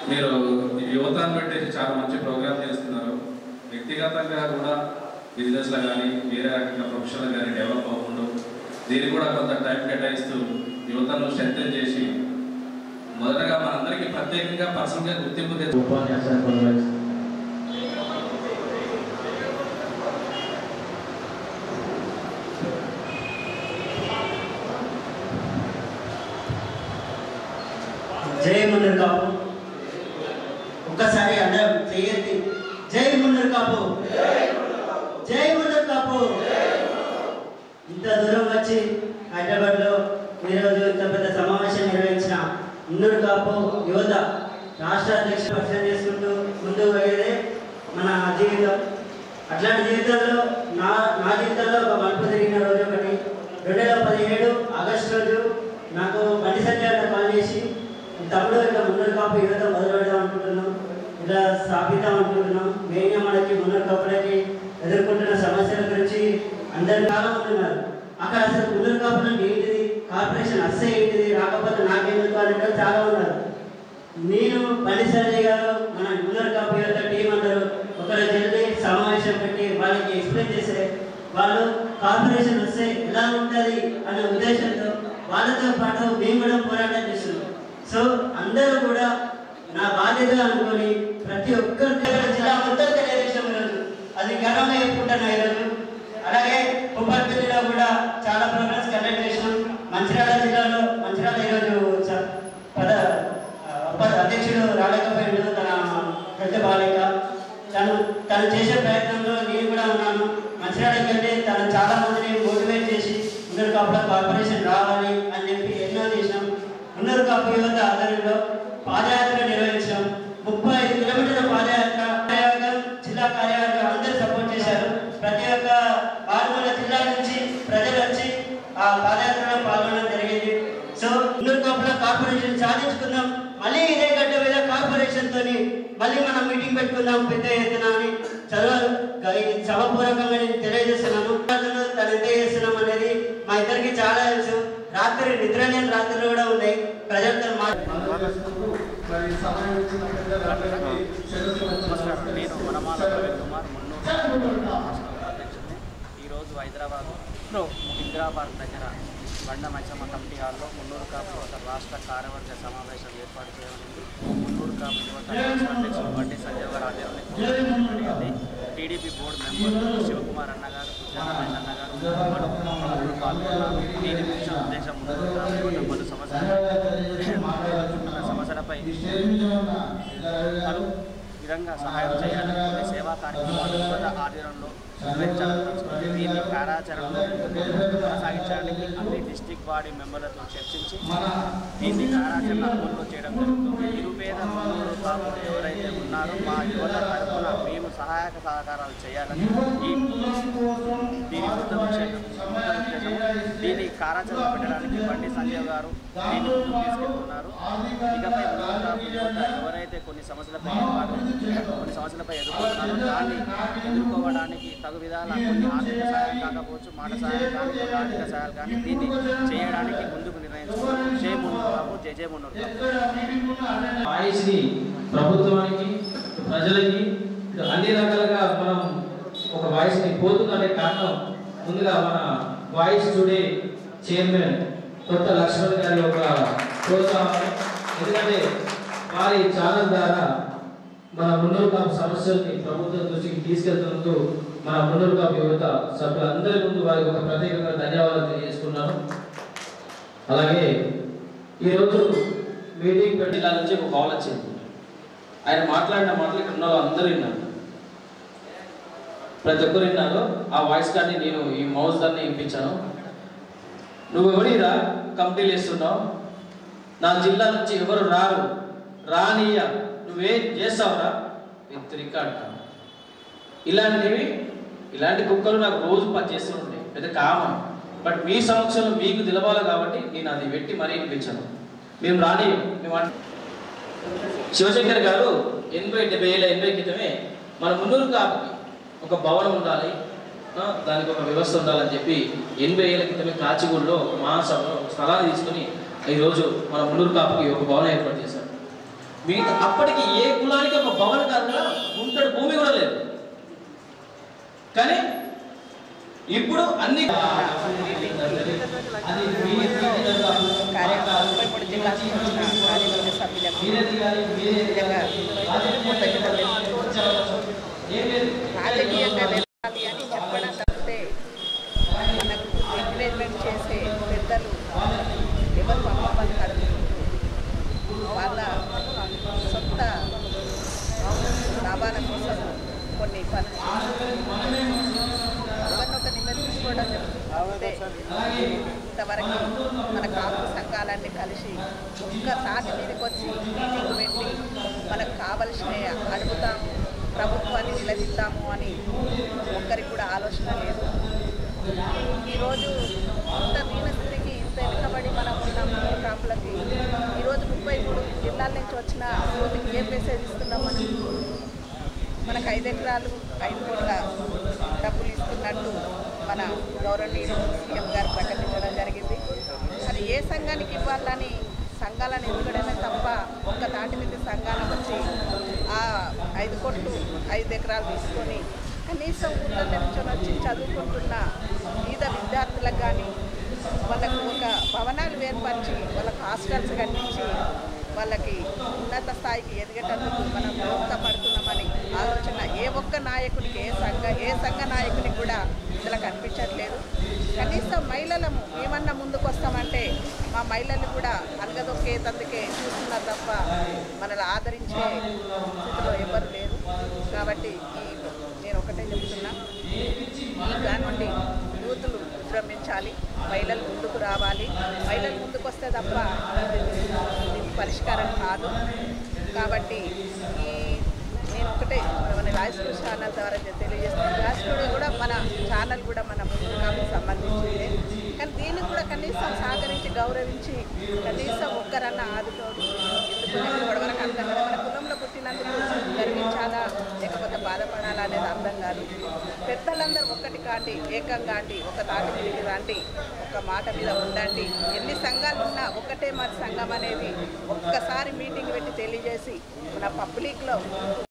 మీరు ఈ యువతను పెట్టేసి చాలా మంచి ప్రోగ్రామ్ చేస్తున్నారు వ్యక్తిగతంగా కూడా బిజినెస్లో కానీ వేరే రకంగా ప్రొఫెషనల్ కానీ డెవలప్ అవ్వకుండా దీనికి కూడా కొంత టైం కేటాయిస్తూ యువతను స్ట్రెంథెన్ చేసి మొదటగా మనందరికీ ప్రత్యేకంగా పర్సనల్గా గుర్తింపు తెచ్చు ఉపన్యాసాన్ని కొనసాగిస్తాను జై మున్నర్ కాపు ఒక్కసారి అందరం చెయ్యెత్తి జై మున్నర్ కాపు జై మున్నర్ కాపు ఇంత దూరం వచ్చి హైదరాబాద్లో ఈరోజు ఇంత పెద్ద సమావేశం నిర్వహించిన మున్నూరు కాపు యువత రాష్ట్ర అధ్యక్షుడు పరిచయం చేసుకుంటూ ముందుకు పోయేదే మన జీవితం అట్లాంటి జీవితంలో నా నా జీవితంలో ఒక మలుపు తిరిగిన రోజు ఒకటి రెండు వేల పదిహేడు ఆగస్టు రోజు నాకు బండి సంజయ్ గారు కాల్ చేసి తమ్ముడు ఇట్లా మున్నూరు కాపు యువత మొదలు పెడదాం అనుకుంటున్నాం ఇలా స్థాపిద్దాం అనుకుంటున్నాం మెయిన్గా మనకి మున్నూరు కాపులకి ఎదుర్కొంటున్న సమస్యల గురించి అందరు చాలా మంది ఉన్నారు అక్కడ అసలు మున్నూరు కాపులు అంటే ఏంటిది కార్పొరేషన్ అస్సే ఏంటిది రాకపోతే నాకెందుకు అని చాలా ఉన్నారు నేను బండి సంజయ్ గారు మన మున్నూరు కాపు యువత టీం అందరూ ఒకరోజు వెళ్ళి సమావేశం పెట్టి వాళ్ళకి ఎక్స్ప్లెయిన్ చేసే వాళ్ళు కార్పొరేషన్ వస్తే ఎలా ఉంటుంది అనే ఉద్దేశంతో వాళ్ళతో పాటు మేము కూడా పోరాటం చేస్తున్నాం సో అందరూ కూడా నా బాధ్యత అనుకొని ప్రతి ఒక్కరు జిల్లా మొత్తం తెలియజేసాం ఈరోజు అది గర్వంగా చెప్పుకుంటాను ఈరోజు అలాగే కుప్పర్పల్లిలో కూడా చాలా ప్రోగ్రామ్స్ కండక్ట్ చేసినాం మంచిర్యాల జిల్లాలో మంచిర్యాల ఈరోజు చ- పద ఆ, పద అధ్యక్షుడు రాలేకపోయాడు తన పెద్ద బాలిక తను తను చేసే ప్రయత్నంలో నేను కూడా ఉన్నాను మంచిర్యాలకి వెళ్ళి తను చాలా మందిని మోటివేట్ చేసి ఉన్నూరు కాపుల కార్పొరేషన్ రావాలి అని చెప్పి ఎన్నో చేసినాం ఉన్నూరు కాపు యువత ఆధ్వర్యంలో పాదయాత్ర నిర్వహించాం ముప్పై ఐదు కిలోమీటర్ల పాదయాత్ర కార్యవర్గం జిల్లా కార్యవర్గం అందరూ సపోర్ట్ చేశారు ప్రతి ఒక్క ఆరుమూల జిల్లా నుంచి ప్రజలు వచ్చి ఆ పాదయాత్రలో పాల్గొనడం జరిగింది సో ఉన్నూరు కాపుల కార్పొరేషన్ సాధించుకుందాం మళ్ళీ ఇదే గడ్డ మీద కార్పొరేషన్ తోని మళ్ళీ మనం మీటింగ్ పెట్టుకుందాం పెద్ద ఎత్తున అని చదువు ఇది సభపూర్వకంగా నేను తెలియజేస్తున్నాను విద్యార్థులు తను ఎంత చేస్తున్నాం అనేది మా ఇద్దరికి చాలా తెలుసు రాత్రి నిద్ర లేని రాత్రులు కూడా ఉన్నాయి ప్రజలతో మాట్లాడు మరి సమయం ఇచ్చిన పెద్దలందరికీ శిరస్సు వంచి నమస్కారం నేను వనమాల ప్రవీణ్ కుమార్ మున్నూరు రాష్ట్ర అధ్యక్షుడిని ఈరోజు హైదరాబాద్లో ఇందిరాబాద్ దగ్గర బండ మైసమ్మ కమిటీ హాల్లో మున్నూరు కాపు యువత రాష్ట్ర కార్యవర్గ సమావేశం ఏర్పాటు చేయనుంది మున్నూరు కాపు యువత రాష్ట్ర అధ్యక్షుడు బండి సంజయ్ గారు ఆధ్వర్యంలో టీడీపీ బోర్డు మెంబర్ శివకుమార్ అన్న గారు జగన్ అన్న గారు పలు ప్రముఖులు పాల్గొన్నారు దీని ముఖ్య ఉద్దేశం మున్నూరు కాపు యువత పలు సమస్యలు సమస్యలపై పలు విధంగా సహాయం చేయాలి కొన్ని సేవా కార్యక్రమాలు యువత ఆధ్వర్యంలో నిర్వహించాలని తలుచుకున్నది. దీన్ని కార్యాచరణలో కొనసాగించడానికి అన్ని డిస్టిక్ బాడీ మెంబర్లతో చర్చించి దీన్ని కార్యాచరణ అమలు చేయడం జరుగుతుంది నిరుపేద మున్నూరు కాపులు ఎవరైతే ఉన్నారో మా యువత తరఫున మేము సహాయక సహకారాలు చేయాలని ఈ దీని ఉద్ద ఉద్దేశం ఉద్ద ఉద్దేశం దీన్ని కార్యాచరణ పెట్టడానికి బండి సంజయ్ గారు దీన్ని ముందుకు తీసుకెళ్తున్నారు ఇకపై మున్నూరు కాపు యువత ఎవరైతే కొన్ని సమస్యలపై వారు కొన్ని సమస్యలపై ఎదుర్కొంటున్నారో దాన్ని ఎదుర్కోవడానికి తగు విధాల కొన్ని ఆర్థిక సహాయం కాకపోవచ్చు మాట సహాయం కానీ కొన్ని ఆర్థిక సహాయాలు కానీ దీన్ని చేయడానికి ముందుకు నిర్ణయించుకున్నాం జై మున్నూరు కాపు జై జై మున్నూరు కాపు వాయిస్ని ప్రభుత్వానికి ప్రజలకి ఇటు అన్ని రకాలుగా మనం ఒక వాయిస్ని పోతుందనే కారణం ముందుగా మన వాయిస్ టుడే చైర్మన్ కొత్త లక్ష్మణ్ గారి ఒక ప్రోత్సాహం ఎందుకంటే వారి ఛానల్ ద్వారా మన మున్నూరు కాపు సమస్యల్ని ప్రభుత్వం దృష్టికి తీసుకెళ్తున్నందుకు మన మున్నూరు కాపు యువత సభ్యులందరి ముందు వారికి ఒక ప్రత్యేకంగా ధన్యవాదాలు తెలియజేసుకున్నాను అలాగే ఈరోజు మీటింగ్ పెట్టి ఇలా నుంచి ఒక కాల్ వచ్చింది ఆయన మాట్లాడిన మాటలు ఇక్కడ ఉన్న వాళ్ళు అందరూ విన్నారు ప్రతి ఒక్కరు విన్నారు ఆ వాయిస్ కార్డ్ని నేను ఈ మౌస్ దాన్ని వినిపించాను నువ్వు ఎవరిరా కంపెనీలు వేస్తున్నావు నా జిల్లా నుంచి ఎవరు రారు రానియ నువ్వేం చేస్తావురా విత్ రికార్డ్ ఇలాంటివి ఇలాంటి కుక్కలు నాకు రోజు పని చేస్తూ ఉంటాయి పెద్ద కామన్ బట్ మీ సమక్షంలో మీకు తెలవాలి కాబట్టి నేను అది పెట్టి మరీ వినిపించాను మేము రాని మేము అన్- శివశంకర్ గారు ఎనభై డెబ్బై ఏళ్ళ ఎనభై క్రితమే మన మున్నూరు కాపుకి ఒక భవనం ఉండాలి ఆ, దానికి ఒక వ్యవస్థ ఉండాలని చెప్పి ఎనభై ఏళ్ళ క్రితమే కాచిగూడలో మహాసభలో స్థలాన్ని తీసుకుని ఈరోజు మన మున్నూరు కాపుకి ఒక భవనం ఏర్పాటు చేశారు మిగతా అప్పటికి ఏ కులానికి ఒక భవన కాకుండా గుంటడు భూమి కూడా లేదు కానీ ఇప్పుడు అన్ని అది మీ ముప్పై మూడు జిల్లా వచ్చిన కార్యవర్గ సభ్యులకు నిజంగా రాజకీయంగా వెళ్ళాలి అని చెప్పడం తప్పితే మనకు ఎంకరేజ్మెంట్ చేసే పెద్దలు ఎవరు పంపమని అడుగుతుంటూ వాళ్ళ సొంత లాభాల కోసం కొన్ని పనులు ఎవరినొక నిమజ్జించుకోవడం జరుగుతుంది ఇంతవరకు మన కాపు సంఘాలన్నీ కలిసి ఒక్క తాటి మీదకి వచ్చి మీటింగ్ పెట్టి మనకు కావలసినవి అడుగుతాము ప్రభుత్వాన్ని నిలదీద్దాము అని ఒక్కరికి కూడా ఆలోచన లేదు ఈరోజు ఇంత దీనస్థితికి ఇంత వెనుకబడి మనం ఉన్న మూడు కాపులకి ఈరోజు ముప్పై మూడు జిల్లాల నుంచి వచ్చిన రోజుకి ఏం మెసేజ్ ఇస్తున్నాం మనం మనకు ఐదు ఎకరాలు ఐదు కోట్ల డబ్బులు ఇస్తున్నట్టు మన గౌరవనీయులు సీఎం గారు ప్రకటించడం జరిగింది అది ఏ సంఘానికి ఇవ్వాలని సంఘాలను ఎదుగడమే తప్ప ఒక్క తాటి మీద సంఘాలు వచ్చి ఆ ఐదు కోట్లు ఐదు ఎకరాలు తీసుకొని కనీసం ఊళ్ళో నిల్చొని వచ్చి చదువుకుంటున్న పేద విద్యార్థులకు కానీ వాళ్ళకు ఒక భవనాలు ఏర్పరిచి వాళ్ళకు హాస్టల్స్ కట్టించి వాళ్ళకి ఉన్నత స్థాయికి ఎదిగేటందుకు మనం దోహదపడుతున్నామని ఆలోచన ఏ ఒక్క నాయకునికి ఏ సంఘ ఏ సంఘ నాయకునికి కూడా ఇందులో కనిపించట్లేదు కనీసం మహిళలము ఏమన్నా ముందుకు వస్తామంటే మా మహిళలు కూడా అలగదొక్కేతందుకే చూస్తున్నారు తప్ప మనల్ని ఆదరించే స్థితిలో ఎవరు లేరు కాబట్టి ఈ నేను ఒకటే చెప్తున్నా దాని నుండి యూతులు విజృంభించాలి మహిళలు ముందుకు రావాలి మహిళలు ముందుకు వస్తే తప్ప ఇది దీనికి పరిష్కారం కాదు కాబట్టి ఈ నేను ఒకటే మన రాజకీయ ఛానల్ ద్వారా తెలియజేస్తాను రాజకీయ కూడా మన ఛానల్ కూడా మన ముందుకు సంబంధించింది కానీ దీన్ని కూడా కనీసం సహకరించి గౌరవించి కనీసం ఒక్కరన్నా ఆదుకోడు ఎందుకంటే ఇప్పటి వరకు అర్థం కాదు మన కులంలో పుట్టినందుకు గర్వించాలా లేకపోతే బాధపడాలా అనేది అర్థం కాదు పెద్దలందరూ ఒక్కటి కాండి ఏకం కాండి ఒక తాటి మీదకి రండి ఒక మాట మీద ఉండండి ఎన్ని సంఘాలు ఉన్నా ఒకటే మరి సంఘం అనేది ఒక్కసారి మీటింగ్ పెట్టి తెలియజేసి మన పబ్లిక్లో